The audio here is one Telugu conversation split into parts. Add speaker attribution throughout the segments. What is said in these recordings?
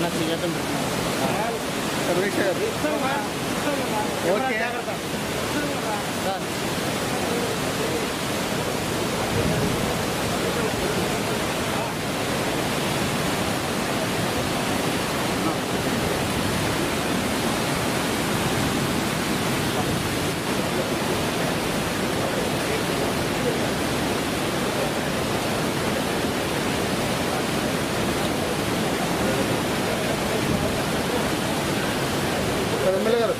Speaker 1: సర్వేష్ గారు ఓకే ఎమ్మెల్యే గారు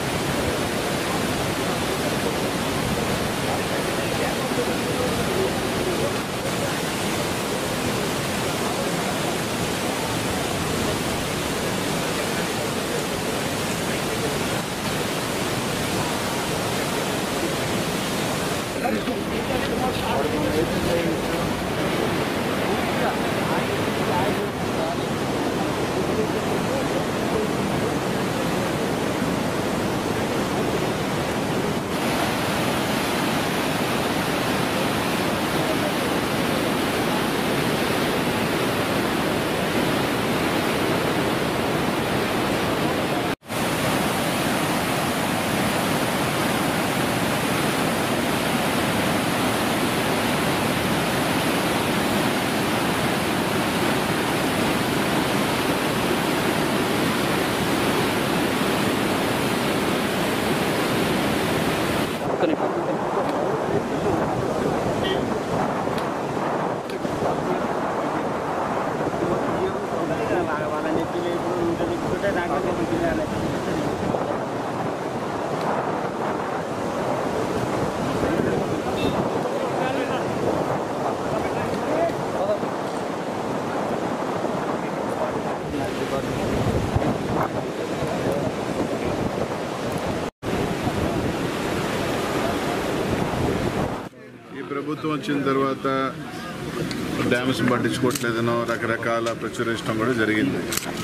Speaker 2: ఈ ప్రభుత్వం వచ్చిన తర్వాత డ్యామ్స్ పట్టించుకోవట్లేదనో రకరకాల ప్రచురించడం కూడా జరిగింది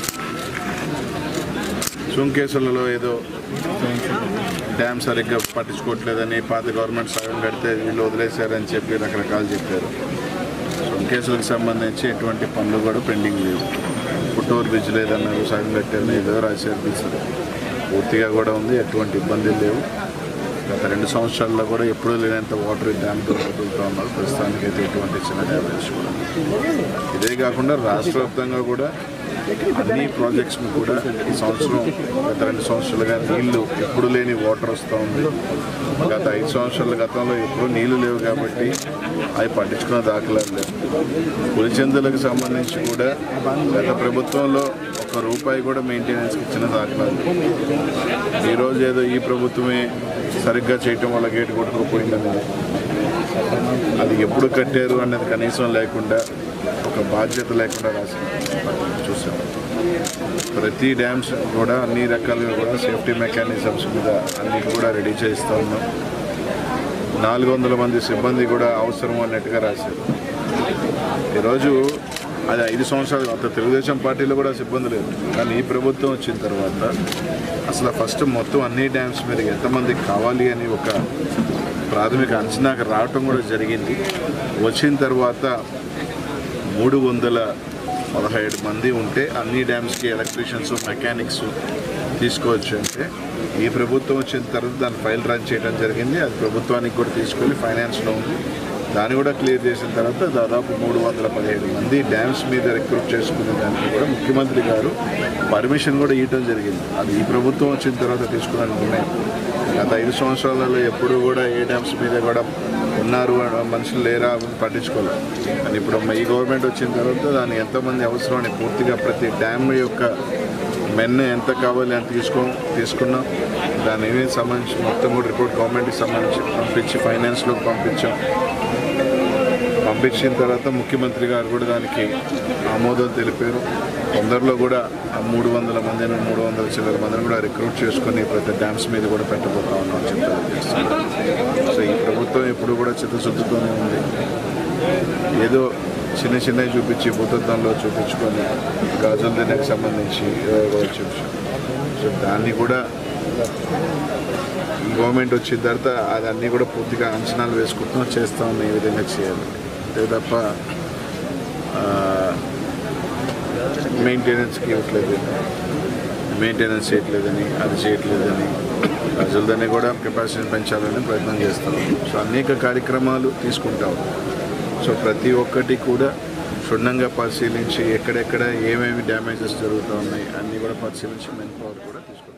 Speaker 2: సుంకేసులలో ఏదో డ్యామ్ సరిగ్గా పట్టించుకోవట్లేదని పాత గవర్నమెంట్ సగం కడితే వీళ్ళు వదిలేశారని చెప్పి రకరకాలు చెప్పారు సుంకేసులకు సంబంధించి ఎటువంటి పనులు కూడా పెండింగ్ లేవు పుట్టూరు బ్రిడ్జ్ లేదన్నారు సగం కట్టారని ఏదో రాశారు బ్రిడ్జ్ పూర్తిగా కూడా ఉంది ఎటువంటి ఇబ్బందులు లేవు గత రెండు సంవత్సరాల్లో కూడా ఎప్పుడూ లేనంత వాటర్ డ్యామ్ ద్వారా వదులుతూ ఉన్నారు ప్రస్తుతానికి అయితే ఎటువంటి చిన్న డ్యామేజ్ కూడా లేదు. ఇదే కాకుండా రాష్ట్ర వ్యాప్తంగా కూడా అన్ని ప్రాజెక్ట్స్ కూడా ఈ సంవత్సరం గత రెండు సంవత్సరాలుగా నీళ్లు ఎప్పుడు లేని వాటర్ వస్తూ ఉంది గత ఐదు సంవత్సరాల గతంలో ఎప్పుడు నీళ్లు లేవు కాబట్టి అవి పట్టించుకున్న దాఖలాలు లేవు పులిచెందులకు సంబంధించి కూడా గత ప్రభుత్వంలో ఒక రూపాయి కూడా మెయింటెనెన్స్కి ఇచ్చిన దాఖలాలు లేవు. ఈరోజు ఏదో ఈ ప్రభుత్వమే సరిగ్గా చేయటం వల్ల గేటు కొట్టుకోపోయిందని అది ఎప్పుడు కట్టారు అన్నది కనీసం లేకుండా ఒక బాధ్యత లేకుండా రాసి చూసాం ప్రతి డ్యామ్స్ కూడా అన్ని రకాలుగా కూడా సేఫ్టీ మెకానిజమ్స్ మీద అన్ని కూడా రెడీ చేస్తూ ఉన్నాం నాలుగు వందల మంది సిబ్బంది కూడా అవసరం అన్నట్టుగా రాశారు ఈరోజు అది ఐదు సంవత్సరాలు అంత తెలుగుదేశం పార్టీలో కూడా సిబ్బంది లేదు కానీ ఈ ప్రభుత్వం వచ్చిన తర్వాత అసలు ఫస్ట్ మొత్తం అన్ని డ్యామ్స్ మీద ఎంతమందికి కావాలి అని ఒక ప్రాథమిక అంచనాకు రావటం కూడా జరిగింది వచ్చిన తర్వాత మూడు వందల పదహైదు మంది ఉంటే అన్ని డ్యామ్స్కి ఎలక్ట్రీషియన్స్ మెకానిక్స్ తీసుకోవచ్చు అంటే ఈ ప్రభుత్వం వచ్చిన తర్వాత దాని ఫైల్ రన్ చేయడం జరిగింది అది ప్రభుత్వానికి కూడా తీసుకెళ్ళి ఫైనాన్స్లో ఉంది దాన్ని కూడా క్లియర్ చేసిన తర్వాత దాదాపు మూడు వందల పదిహేడు మంది డ్యామ్స్ మీద రిక్రూట్ చేసుకునే దానికి కూడా ముఖ్యమంత్రి గారు పర్మిషన్ కూడా ఇవ్వడం జరిగింది అది ఈ ప్రభుత్వం వచ్చిన తర్వాత తీసుకున్న నిర్ణయం గత ఐదు సంవత్సరాలలో ఎప్పుడు కూడా ఏ డ్యామ్స్ మీద కూడా ఉన్నారు అన- మనుషులు లేరా అని పట్టించుకోలేదు కానీ ఇప్పుడు ఈ గవర్నమెంట్ వచ్చిన తర్వాత దాన్ని ఎంతమంది అవసరం అని పూర్తిగా ప్రతి డ్యామ్ యొక్క మెన్ ఎంత కావాలి అని తీసుకో తీసుకున్నాం దాని ఏమేమి సంబంధించి మొత్తం కూడా రిపోర్ట్ గవర్నమెంట్కి సంబంధించి పంపించి ఫైనాన్స్లోకి పంపించాం పంపించిన తర్వాత ముఖ్యమంత్రి గారు కూడా దానికి ఆమోదం తెలిపారు తొందరలో కూడా ఆ మూడు వందల మందిని మూడు వందల చిల్లర మందిని కూడా రిక్రూట్ చేసుకుని ప్రతి డ్యామ్స్ మీద కూడా పెట్టబోతా ఉన్నాం చెప్తారు సో ఈ ప్రభుత్వం ఎప్పుడు కూడా చిత్తశుద్ధితోనే ఉంది ఏదో చిన్న చిన్నవి చూపించి భూతత్వంలో చూపించుకొని గాజుల దినకు సంబంధించి ఏదో చూపించాం సో దాన్ని కూడా ఈ గవర్నమెంట్ వచ్చిన తర్వాత అది అన్నీ కూడా పూర్తిగా అంచనాలు వేసుకుంటున్నాం చేస్తాం ఈ విధంగా చేయాలి అంతే తప్ప ఆ, మెయింటెనెన్స్కి ఇవ్వట్లేదు మెయింటెనెన్స్ చేయట్లేదని అది చేయట్లేదని ప్రజలదని కూడా కెపాసిటీని పెంచాలని ప్రయత్నం చేస్తాం సో అనేక కార్యక్రమాలు తీసుకుంటాం సో ప్రతి ఒక్కటి కూడా క్షుణ్ణంగా పరిశీలించి ఎక్కడెక్కడ ఏమేమి డ్యామేజెస్ జరుగుతూ ఉన్నాయి అన్నీ కూడా పరిశీలించి మెన్ పవర్ కూడా తీసుకుంటాం